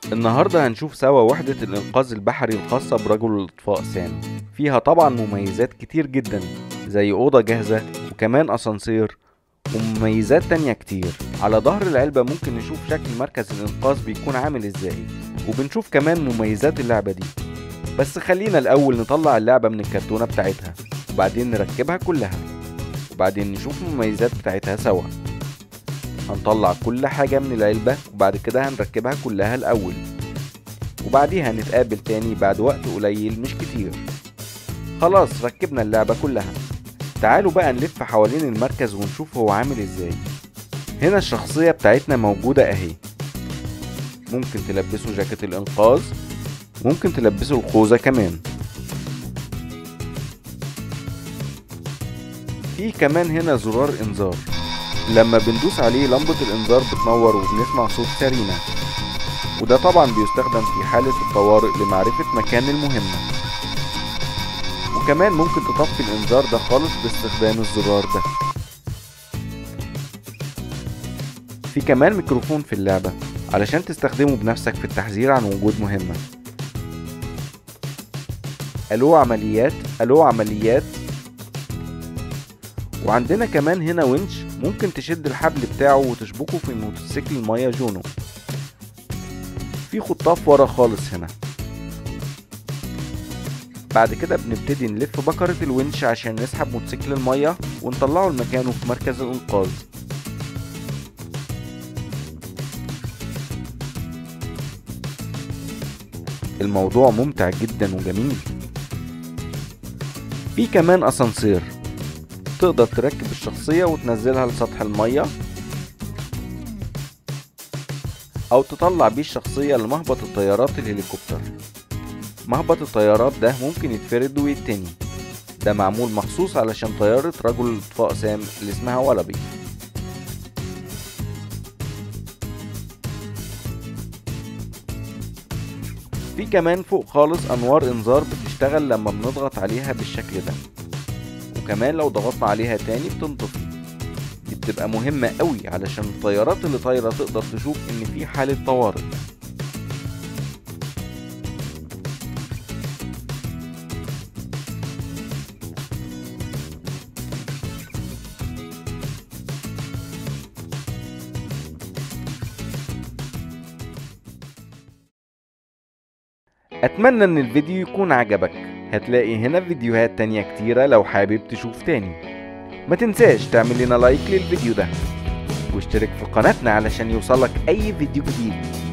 النهاردة هنشوف سوا وحدة الإنقاذ البحري الخاصة برجل الإطفاء سام فيها طبعا مميزات كتير جدا زي أوضة جاهزة وكمان أسانسير ومميزات تانية كتير على ظهر العلبة ممكن نشوف شكل مركز الإنقاذ بيكون عامل إزاي وبنشوف كمان مميزات اللعبة دي بس خلينا الأول نطلع اللعبة من الكرتونة بتاعتها وبعدين نركبها كلها وبعدين نشوف المميزات بتاعتها سوا هنطلع كل حاجة من العلبة وبعد كده هنركبها كلها الأول وبعديها نتقابل تاني بعد وقت قليل مش كتير خلاص ركبنا اللعبة كلها تعالوا بقى نلف حوالين المركز ونشوف هو عامل ازاي هنا الشخصية بتاعتنا موجودة اهي ممكن تلبسه جاكيت الإنقاذ ممكن تلبسه الخوذة كمان في كمان هنا زرار إنذار لما بندوس عليه لمبة الإنذار بتنور وبنسمع صوت سرينة وده طبعا بيستخدم في حالة الطوارئ لمعرفة مكان المهمة وكمان ممكن تطفي الإنذار ده خالص باستخدام الزرار ده في كمان ميكروفون في اللعبة علشان تستخدمه بنفسك في التحذير عن وجود مهمة ألو عمليات ألو عمليات وعندنا كمان هنا winch ممكن تشد الحبل بتاعه وتشبكه في موتوسيكل المية جونو في خطاف ورا خالص هنا بعد كده بنبتدي نلف بكرة الونش عشان نسحب موتوسيكل المية ونطلعه لمكانه في مركز الإنقاذ الموضوع ممتع جدا وجميل في كمان أسانسير تقدر تركب الشخصية وتنزلها لسطح المية أو تطلع بيه الشخصية لمهبط الطيارات الهليكوبتر مهبط الطيارات ده ممكن يتفرد ويتني ده معمول مخصوص علشان طيارة رجل الإطفاء سام اللي اسمها ولبي في كمان فوق خالص أنوار إنذار بتشتغل لما بنضغط عليها بالشكل ده وكمان لو ضغطنا عليها تاني بتنطفي دي بتبقى مهمة قوي علشان الطيارات اللي طايرة تقدر تشوف إن في حالة طوارئ أتمنى إن الفيديو يكون عجبك هتلاقي هنا فيديوهات تانية كتيرة لو حابب تشوف تاني ما تنساش تعمل لنا لايك للفيديو ده واشترك في قناتنا علشان يوصلك أي فيديو جديد